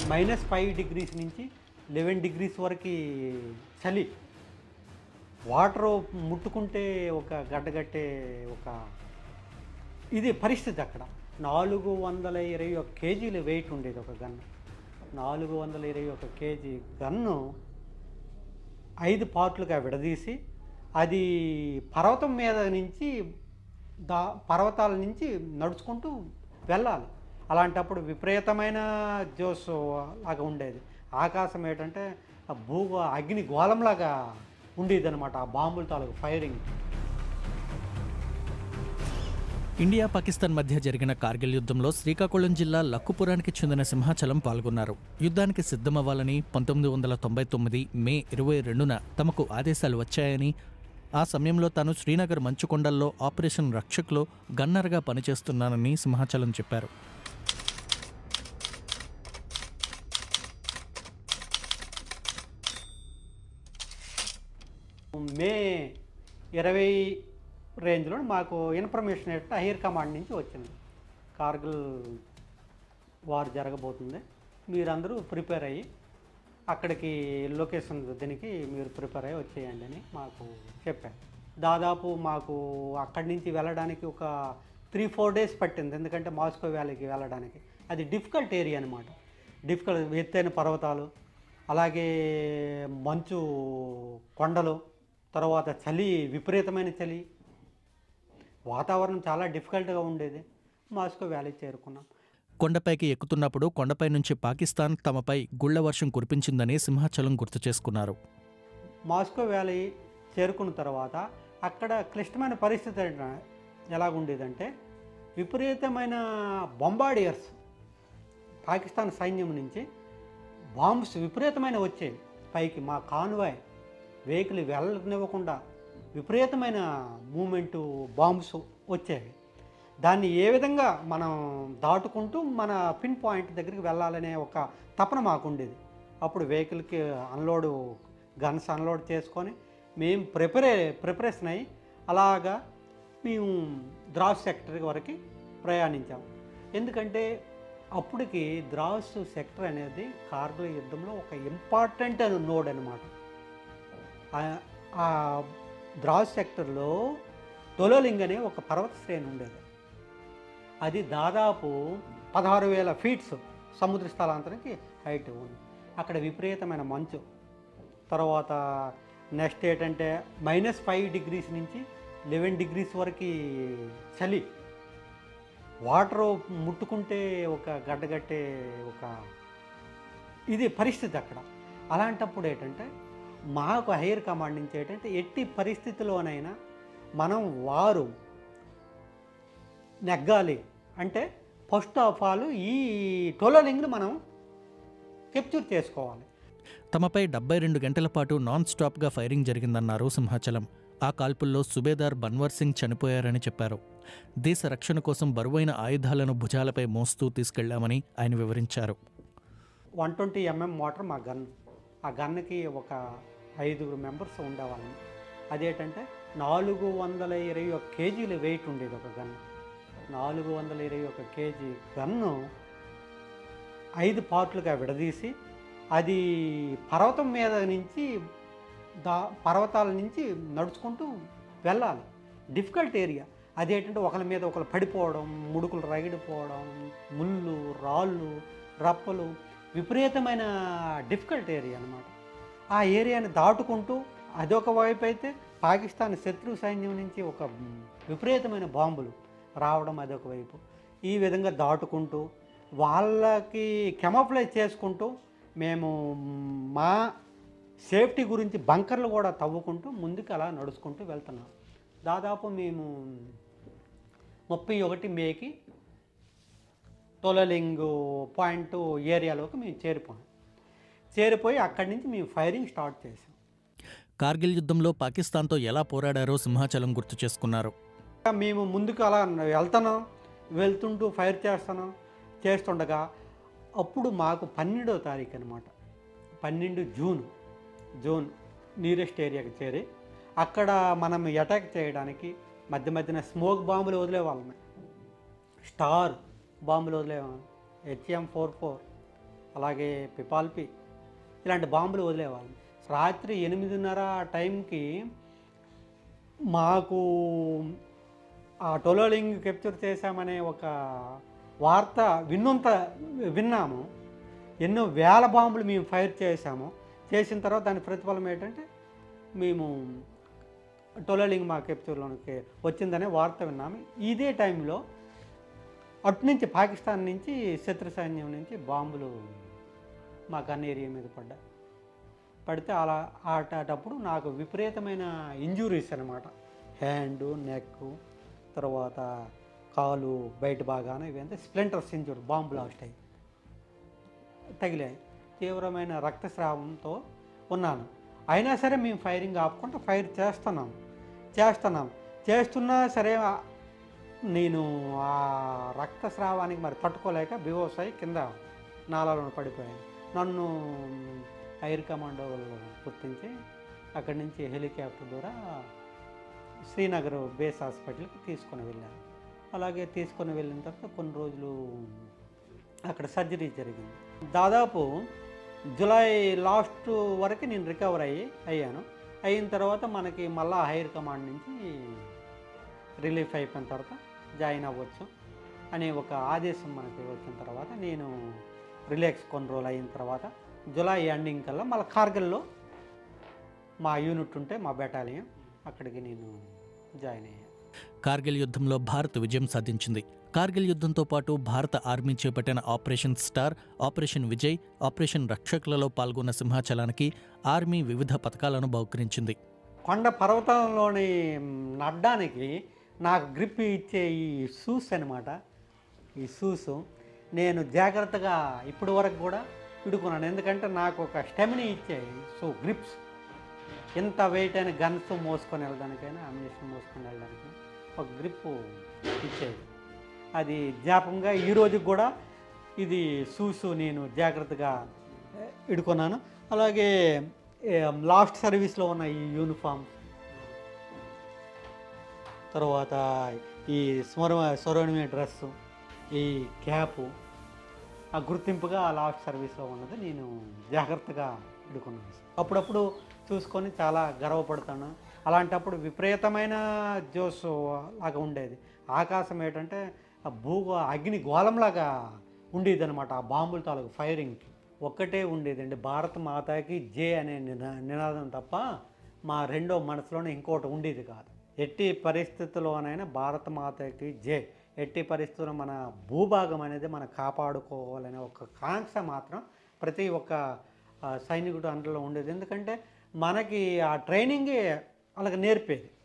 minus five degrees నుంచి eleven degrees వరకు చలి వాటర్ ముట్టుకుంటే ఒక గడ్డగట్టే ఒక ఇది పరిస్థితి అక్కడ నాలుగు వందల ఇరవై ఒక కేజీలు వెయిట్ ఉండేది ఒక గన్ను నాలుగు వందల ఇరవై ఒక కేజీ గన్ను ఐదు పార్ట్లుగా విడదీసి అది పర్వతం మీద నుంచి దా పర్వతాల నుంచి నడుచుకుంటూ వెళ్ళాలి అలాంటప్పుడు విపరీతమైన జోస్ లాగా ఉండేది ఆకాశం ఏంటంటే ఆ భూ అగ్ని గోళంలాగా ఉండేది అనమాట ఆ బాంబుల తాలూకు ఫైరింగ్ ఇండియా పాకిస్తాన్ మధ్య జరిగిన కార్గిల్ యుద్ధంలో శ్రీకాకుళం జిల్లా లక్కుపురానికి చెందిన సింహాచలం పాల్గొన్నారు యుద్ధానికి సిద్ధమవ్వాలని పంతొమ్మిది వందల తొంభై తొమ్మిది మే ఇరవై రెండున తమకు ఆదేశాలు వచ్చాయని ఆ సమయంలో తాను శ్రీనగర్ మంచుకొండల్లో ఆపరేషన్ రక్షక్లో గన్నర్గా పనిచేస్తున్నానని సింహాచలం చెప్పారు మే ఇరవై రేంజ్లో మాకు ఇన్ఫర్మేషన్ ఏంటంటే హైర్ కమాండ్ నుంచి వచ్చింది కార్గిల్ వార్ జరగబోతుంది మీరందరూ ప్రిపేర్ అయ్యి అక్కడికి లొకేషన్ దీనికి మీరు ప్రిపేర్ అయ్యి వచ్చేయండి అని మాకు చెప్పారు దాదాపు మాకు అక్కడి నుంచి వెళ్ళడానికి ఒక త్రీ ఫోర్ డేస్ పట్టింది ఎందుకంటే మాస్కో వ్యాలీకి వెళ్ళడానికి అది డిఫికల్ట్ ఏరియా అనమాట డిఫికల్ట్ ఎత్తైన పర్వతాలు అలాగే మంచు కొండలు తర్వాత చలి విపరీతమైన చలి వాతావరణం చాలా డిఫికల్ట్గా ఉండేది మాస్కో వ్యాలీ చేరుకున్నాం కొండపైకి ఎక్కుతున్నప్పుడు కొండపై నుంచి పాకిస్తాన్ తమపై గుళ్ల వర్షం కురిపించిందని సింహాచలం గుర్తు చేసుకున్నారు మాస్కో వ్యాలీ చేరుకున్న తర్వాత అక్కడ క్లిష్టమైన పరిస్థితి ఏంట- ఎలాగుండేదంటే విపరీతమైన బొంబాడియర్స్ పాకిస్తాన్ సైన్యం నుంచి బాంబ్స్ విపరీతమైన వచ్చేవి పైకి మా కాన్వాయ్ వెహికల్ వెళ్ళనివ్వకుండా విపరీతమైన మూమెంటు బాంబ్స్ వచ్చేవి దాన్ని ఏ విధంగా మనం దాటుకుంటూ మన పిన్ పాయింట్ దగ్గరికి వెళ్ళాలనే ఒక తపన మాకు ఉండేది అప్పుడు వెహికల్కి అన్లోడ్ గన్స్ అన్లోడ్ చేసుకొని మేము ప్రిపరే ప్రిపరేషన్ అయ్యి అలాగా మేము ద్రాస్ సెక్టర్ వరకు ప్రయాణించాం ఎందుకంటే అప్పటికి ద్రాస్ సెక్టర్ అనేది కార్గిల్ యుద్ధంలో ఒక ఇంపార్టెంట్ నోడ్ అనమాట ఆ- ఆ ద్రాస్ సెక్టర్లో తొలలింగ్ అనే ఒక పర్వత శ్రేణి ఉండేది అది దాదాపు పదహారు వేల ఫీట్స్ సముద్ర స్థలాంతరానికి హైట్ ఉంది అక్కడ విపరీతమైన మంచు తర్వాత నెక్స్ట్ ఏంటంటే మైనస్ ఫైవ్ డిగ్రీస్ నుంచి లెవెన్ డిగ్రీస్ వరకు చలి వాటర్ ముట్టుకుంటే ఒక గడ్డగట్టే ఒక ఇది పరిస్థితి అక్కడ అలాంటప్పుడు ఏంటంటే మాకు హైయర్ కమాండ్ నుంచి ఏంటంటే ఎట్టి పరిస్థితిలోనైనా మనం వారు నెగ్గాలి అంటే ఫస్ట్ ఆఫ్ ఆల్ ఈ టోలలింగ్ని మనం కెప్చర్ చేసుకోవాలి తమపై డెబ్బై రెండు గంటల పాటు నాన్ స్టాప్గా ఫైరింగ్ జరిగిందన్నారు సింహాచలం ఆ కాల్పుల్లో సుబేదార్ బన్వర్ సింగ్ చనిపోయారని చెప్పారు దేశ రక్షణ కోసం బరువైన ఆయుధాలను భుజాలపై మోస్తూ తీసుకెళ్లామని ఆయన వివరించారు వన్ ట్వంటీ ఎంఎం మోటార్ మా గన్ ఆ గన్కి ఒక ఐదుగురు మెంబర్స్ ఉండేవాళ్ళం అదేంటంటే నాలుగు వందల ఇరవై ఒక కేజీల వెయిట్ ఉండేది ఒక గన్ నాలుగు వందల ఇరవై ఒక కేజీ గన్ను ఐదు పార్ట్లుగా విడదీసి అది పర్వతం మీద నుంచి దా పర్వతాల నుంచి నడుచుకుంటూ వెళ్ళాలి డిఫికల్ట్ ఏరియా అదేంటంటే ఒకరి మీద ఒకరు పడిపోవడం ముడుకులు రగిడిపోవడం ముళ్ళు రాళ్ళు రప్పలు విపరీతమైన డిఫికల్ట్ ఏరియా అనమాట ఆ ఏరియాని దాటుకుంటూ అదొక వైపు అయితే పాకిస్తాన్ శత్రు సైన్యం నుంచి ఒక విపరీతమైన బాంబులు రావడం అదొక వైపు ఈ విధంగా దాటుకుంటూ వాళ్ళకి కెమప్లైజ్ చేసుకుంటూ మేము మా సేఫ్టీ గురించి బంకర్లు కూడా తవ్వుకుంటూ ముందుకు అలా నడుచుకుంటూ వెళ్తున్నాం దాదాపు మేము ముప్పై ఒకటి మేకి తొలలింగ్ పాయింట్ ఏరియాలోకి మేము చేరిపోయాం చేరిపోయి అక్కడి నుంచి మేము ఫైరింగ్ స్టార్ట్ చేసాం కార్గిల్ యుద్ధంలో పాకిస్తాన్తో ఎలా పోరాడారో సింహాచలం గుర్తు చేసుకున్నారు మేము ముందుకు అలా వెళ్తున్నాం వెళ్తుంటూ ఫైర్ చేస్తాను చేస్తుండగా అప్పుడు మాకు పన్నెండో తారీఖు అనమాట పన్నెండు జూన్ జూన్ నియరెస్ట్ ఏరియాకి చేరి అక్కడ మనం అటాక్ చేయడానికి మధ్య మధ్యన స్మోక్ బాంబులు వదిలేవాళ్ళమే స్టార్ బాంబులు వదిలేవాళ్ళం హెచ్ఎం ఫోర్ ఫోర్ అలాగే పిపాల్పి ఇలాంటి బాంబులు వదిలేవాళ్ళం రాత్రి ఎనిమిదిన్నర ఆ టైంకి మాకు ఆ టొలోలింగ్ కెప్చర్ చేశామనే ఒక వార్త విన్నంత విన్నాము ఎన్నో వేల బాంబులు మేము ఫైర్ చేశాము చేసిన తర్వాత దాని ప్రతిఫలం ఏంటంటే మేము టొలోలింగ్ మా కెప్చర్లోనికి వచ్చిందనే వార్త విన్నాము ఇదే టైంలో అటు నుంచి పాకిస్తాన్ నుంచి శత్రు సైన్యం నుంచి బాంబులు మా గన్ ఏరియా మీద పడ్డాయి పడితే అలా ఆటేటప్పుడు నాకు విపరీతమైన ఇంజురీస్ అనమాట హ్యాండ్ నెక్ తర్వాత కాలు బయట భాగాన ఇవంతా స్ప్లింటర్స్ ఇంజూర్ బాంబు బ్లాస్ట్ అయ్యి తగిలాయి తీవ్రమైన రక్తస్రావంతో ఉన్నాను అయినా సరే మేము ఫైరింగ్ ఆపకుండా ఫైర్ చేస్తున్నాం చేస్తున్నాం చేస్తున్నా సరే ఆ- నేను ఆ రక్తస్రావానికి మరి తట్టుకోలేక బివోస్ అయి కింద నాలలో పడిపోయాను నన్ను ఎయిర్ కమాండో వాళ్ళు గుర్తించి అక్కడి నుంచి హెలికాప్టర్ ద్వారా శ్రీనగర్ బేస్ హాస్పిటల్కి తీసుకొని వెళ్ళాను అలాగే తీసుకొని వెళ్ళిన తర్వాత కొన్ని రోజులు అక్కడ సర్జరీ జరిగింది దాదాపు జూలై లాస్ట్ వరకు నేను రికవర్ అయ్యి అయ్యాను అయిన తర్వాత మనకి మళ్ళా హైర్ కమాండ్ నుంచి రిలీఫ్ అయిపోయిన తర్వాత జాయిన్ అవ్వచ్చు అనే ఒక ఆదేశం మనకి వచ్చిన తర్వాత నేను రిలాక్స్ కొన్ని రోజులు అయిన తర్వాత జూలై ఎండింగ్ కల్లా మళ్ళీ కార్గిల్లో మా యూనిట్ ఉంటే మా బెటాలియన్ అక్కడికి నేను జాయిన్ అయ్యాను కార్గిల్ యుద్ధంలో భారత్ విజయం సాధించింది కార్గిల్ యుద్ధంతో పాటు భారత ఆర్మీ చేపట్టిన operation star operation Vijay operation రక్షకులలో పాల్గొన్న సింహాచలానికి ఆర్మీ వివిధ పథకాలను బహుకరించింది కొండ పర్వతంలోని నడ్డానికి నాకు గ్రిప్ ఇచ్చే ఈ షూస్ అనమాట ఈ షూస్ నేను జాగ్రత్తగా ఇప్పటి వరకు కూడా పిడుకున్నాను ఎందుకంటే నాకు ఒక స్టెమిని ఇచ్చాయి సో గ్రిప్స్ ఎంత వెయిట్ అయిన గన్స్ మోసుకొని వెళ్ళడానికైనా అమ్యునేషన్ మోసుకొని వెళ్ళడానికి ఒక గ్రిప్ ఇచ్చేది అది జ్ఞాపకంగా ఈ రోజుకి కూడా ఇది షూస్ నేను జాగ్రత్తగా ఏ, ఇడుకున్నాను అలాగే ఏ, లాస్ట్ సర్వీస్లో ఉన్న ఈ యూనిఫామ్ తర్వాత ఈ స్మర స్వరణీయ డ్రెస్సు ఈ క్యాపు ఆ గుర్తింపుగా ఆ లాస్ట్ సర్వీస్లో ఉన్నది నేను జాగ్రత్తగా ఇడుకున్నాను అప్పుడప్పుడు చూసుకొని చాలా గర్వపడతాను అలాంటప్పుడు విపరీతమైన జోస్ లాగా ఉండేది ఆకాశం ఏంటంటే ఆ భూ అగ్ని గోళంలాగా ఉండేది అనమాట ఆ బాంబుల తాలూకు ఫైరింగ్కి ఒక్కటే ఉండేదండి భారత మాతాకి జే అనే నినా నినాదం తప్ప మా రెండో మనసులోనే ఇంకోటి ఉండేది కాదు ఎట్టి పరిస్థితుల్లోనైనా భారత మాతకి జే ఎట్టి పరిస్థితుల్లో మన భూభాగం అనేది మనం కాపాడుకోవాలనే ఒక కాంక్ష మాత్రం ప్రతి ఒక్క ఆ, సైనికుడు అందులో ఉండేది ఎందుకంటే మనకి ఆ ట్రైనింగే వాళ్ళకి నేర్పేది